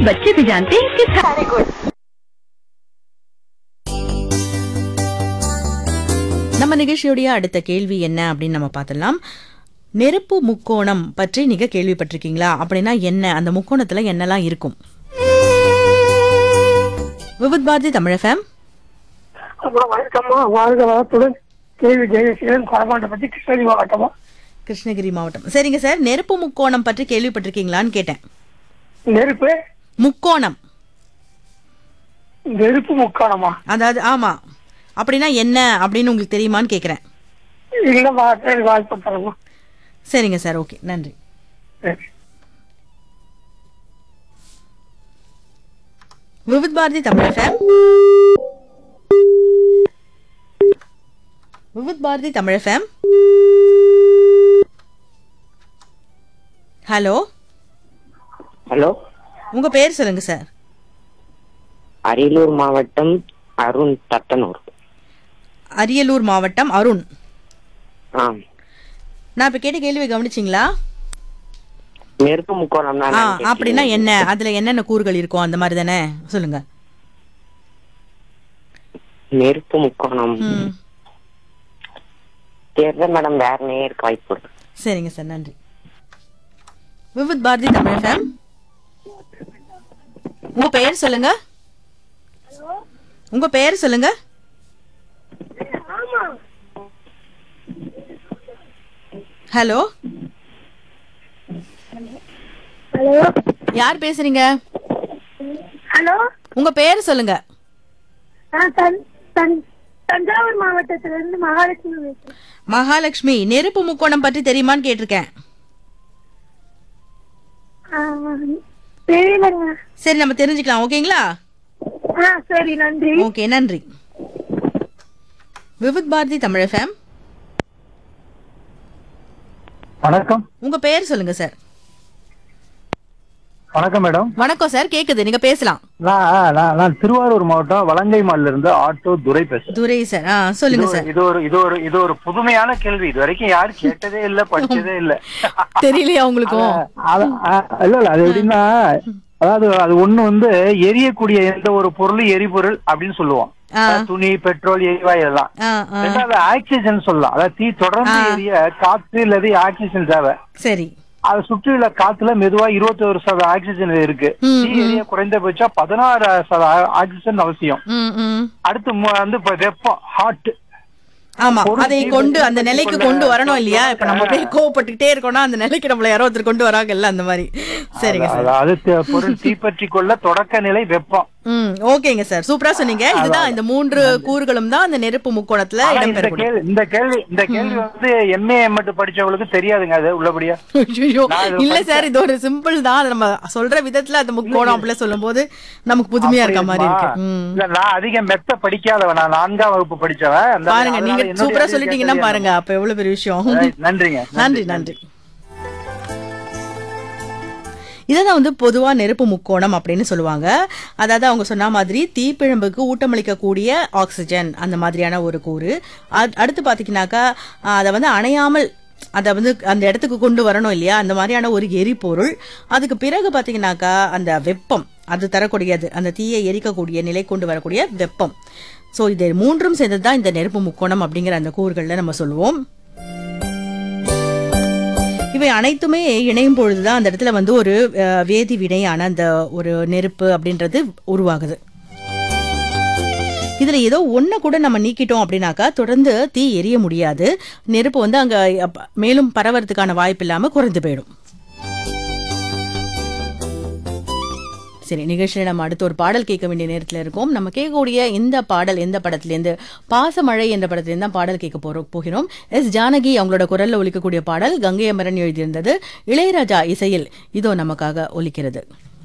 बच्चे भी जानते हैं कि वेरी गुड நம்ம நிகழ்ச்சியுடைய அடுத்த கேள்வி என்ன அப்படின்னு நம்ம பார்த்துடலாம் நெருப்பு முக்கோணம் பற்றி நீங்க கேள்விப்பட்டிருக்கீங்களா அப்படின்னா என்ன அந்த முக்கோணத்துல என்னெல்லாம் இருக்கும் விவித் பாரதி தமிழ் ஃபேம் அம்மா வணக்கம்மா வாழ்க வளத்துடன் கேள்வி ஜெயசீலன் கொடமாட்டை பத்தி கிருஷ்ணகிரி மாவட்டமா கிருஷ்ணகிரி மாவட்டம் சரிங்க சார் நெருப்பு முக்கோணம் பற்றி கேள்விப்பட்டிருக்கீங்களான்னு கேட்டேன் நெருப்பு முக்கோணம் நெருப்பு முக்காணமா அதாவது ஆமா அப்படின்னா என்ன அப்படின்னு உங்களுக்கு தெரியுமான்னு கேக்குறேன் இல்லம்மா சரி வாய்ப்பு தரமா சரிங்க சார் ஓகே நன்றி சரி Vividh Bharati Tamil fame Vividh Bharati Tamil fame hello hello உங்க பேர் சொல்லுங்க சார் அரியலூர் மாவட்டம் அருண் தத்தனூர் அரியலூர் மாவட்டம் அருண் ஆ நான் இப்ப கேட்ட கேள்வி கவனிச்சிங்களா நெருப்பு முக்கோணம் ஆ அப்படின்னா என்ன அதுல என்னென்ன கூறுகள் இருக்கும் அந்த மாதிரி தானே சொல்லுங்க நெருப்பு முக்கோணம் ம் தேர்தல் மேடம் வேற நேருக்கு வாய்ப்பு இருக்கு. சரிங்க சார் நன்றி விவித் பாரதி தமிழ் ஃபேம் உங்க பெயர் சொல்லுங்க உங்க பெயர் சொல்லுங்க ஹலோ ஹலோ யார் பேசுறீங்க ஹலோ உங்க பெயர் சொல்லுங்க நான் தன் தன் தஞ்சாவூர் மாவட்டத்துல இருந்து மகாலட்சுமி பேசுறேன் மகாலட்சுமி நெருப்பு முக்கோணம் பற்றி தெரியுமான்னு கேட்டிருக்கேன் ஆ, தெரியலங்க சரி நம்ம தெரிஞ்சுக்கலாம் ஓகேங்களா ஆ சரி நன்றி ஓகே நன்றி விவித் பாரதி தமிழ் ஃபேம் வணக்கம் உங்க பெயர் சொல்லுங்க சார் வணக்கம் மேடம் வணக்கம் சார் கேக்குது நீங்க பேசலாம் நான் நான் நான் திருவாரூர் மாவட்டம் வலங்கைமால்ல இருந்து ஆட்டோ துரை பேசுறேன் துரை சார் ஆ இது சொல்லுங்க ஒரு- சார் இது ஒரு இது ஒரு இது ஒரு புதுமையான கேள்வி இது வரைக்கும் யாரும் கேட்டதே இல்ல படிச்சதே இல்ல தெரியலையா உங்களுக்கும் அத- அ- இல்ல இல்ல அது எப்படின்னா அதாவது அது ஒண்ணு வந்து எரியக்கூடிய எந்த ஒரு பொருளும் எரிபொருள் அப்படின்னு சொல்லுவோம் ஆ. அதாவது துணி பெட்ரோல் எரிவாயு எல்லாம் ஆ, ஆ. ரெண்டாவது ஆக்சிஜன் சொல்லலாம் அதாவது தீ தொடர்ந்து ஆ. எரிய காத்து இல்லது ஆக்சிஜன் தேவை சரி அதை சுற்றியுள்ள காத்துல மெதுவா இருபத்தி ஒரு சதவீத ஆக்சிஜன் இருக்கு ம், தீ எரிய குறைந்தபட்சம் பதினாறு சதவீத ஆக்சிஜன் அவசியம் ம் ம் அடுத்து மு- வந்து இப்ப வெப்பம் ஹாட் ஆமா பொருள் அதை தீ கொண்டு பற்றி அந்த நிலைக்கு கொள்ள- கொண்டு வரணும் இல்லையா இப்ப நம்ம போய் கோவப்பட்டுக்கிட்டே இருக்கோம்னா அந்த நிலைக்கு நம்மள யாரோ ஒருத்தர் கொண்டு வராங்கல்ல அந்த மாதிரி சரிங்க சார் அதாவது தி- பொருள் தீப்பற்றி கொள்ள தொடக்க நிலை வெப்பம் ம் ஓகேங்க சார் சூப்பரா சொன்னீங்க இதுதான் இந்த மூன்று கூறுகளும் தான் அந்த நெருப்பு முக்கோணத்துல ஆனா இந்த இடம்பெறக்கூடிய கேள்வி இந்த கேள்வி இந்த கேள்வி வந்து எம்ஏ மட்டும் படிச்சவங்களுக்கு தெரியாதுங்க அது உள்ளபடியா ஐயோ நான் இதை இல்ல சார் இது ஒரு சிம்பிள் தான் அது நம்ம சொல்ற விதத்துல அந்த முக்கோணம் அப்படிலாம் சொல்லும் போது நமக்கு புதுமையா இருக்க மாதிரி இருக்கு ம். இல்ல நான் அதிகம் மெத்த படிக்காதவன் நான் நான்காம் வகுப்பு படிச்சவன் அந்த- பாருங்க அதனால நீங்க என்னுடைய சூப்பரா அறிவு சொல்லிட்டீங்கன்னா கேட்டது பாருங்க அப்ப எவ்வளவு பெரிய விஷயம் Right, நன்றிங்க நன்றி நன்றி இதான் வந்து பொதுவா நெருப்பு முக்கோணம் அப்படின்னு சொல்லுவாங்க அதாவது அவங்க சொன்ன மாதிரி தீப்பிழம்புக்கு ஊட்டமளிக்கக்கூடிய ஆக்சிஜன் அந்த மாதிரியான ஒரு கூறு அத்- அடுத்து பாத்தீங்கன்னாக்கா ஆஹ், அதை வந்து அணையாமல் அதை வந்து அந்த இடத்துக்கு கொண்டு வரணும் இல்லையா அந்த மாதிரியான ஒரு எரிபொருள் அதுக்கு பிறகு பாத்தீங்கன்னாக்கா அந்த வெப்பம் அது தரக்கூடியது அந்த தீயை எரிக்கக்கூடிய நிலை கொண்டு வரக்கூடிய வெப்பம் ஸோ இது மூன்றும் சேர்ந்தது தான் இந்த நெருப்பு முக்கோணம் அப்படிங்கிற அந்த கூறுகளில் நம்ம சொல்லுவோம் இவை அனைத்துமே இணையும் பொழுதுதான் அந்த இடத்துல வந்து ஒரு அஹ், வேதி வினையான அந்த ஒரு நெருப்பு அப்படின்றது உருவாகுது இதுல ஏதோ ஒண்ண கூட நம்ம நீக்கிட்டோம் அப்படின்னாக்கா தொடர்ந்து தீ எரிய முடியாது நெருப்பு வந்து அங்க அப்ப, மேலும் பரவறதுக்கான வாய்ப்பு இல்லாம குறைந்து போயிடும் சரி நிகழ்ச்சியில் நம்ம அடுத்து ஒரு பாடல் கேட்க வேண்டிய நேரத்தில் இருக்கோம் நம்ம கேட்கக்கூடிய இந்த பாடல் எந்த படத்துலேருந்து பாசமழை என்ற படத்துலேருந்து தான் பாடல் கேட்க போறோம் போகிறோம் எஸ் ஜானகி அவங்களோட குரல்ல ஒலிக்கக்கூடிய பாடல் கங்கை அமரன் எழுதியிருந்தது இளையராஜா இசையில் இதோ நமக்காக ஒலிக்கிறது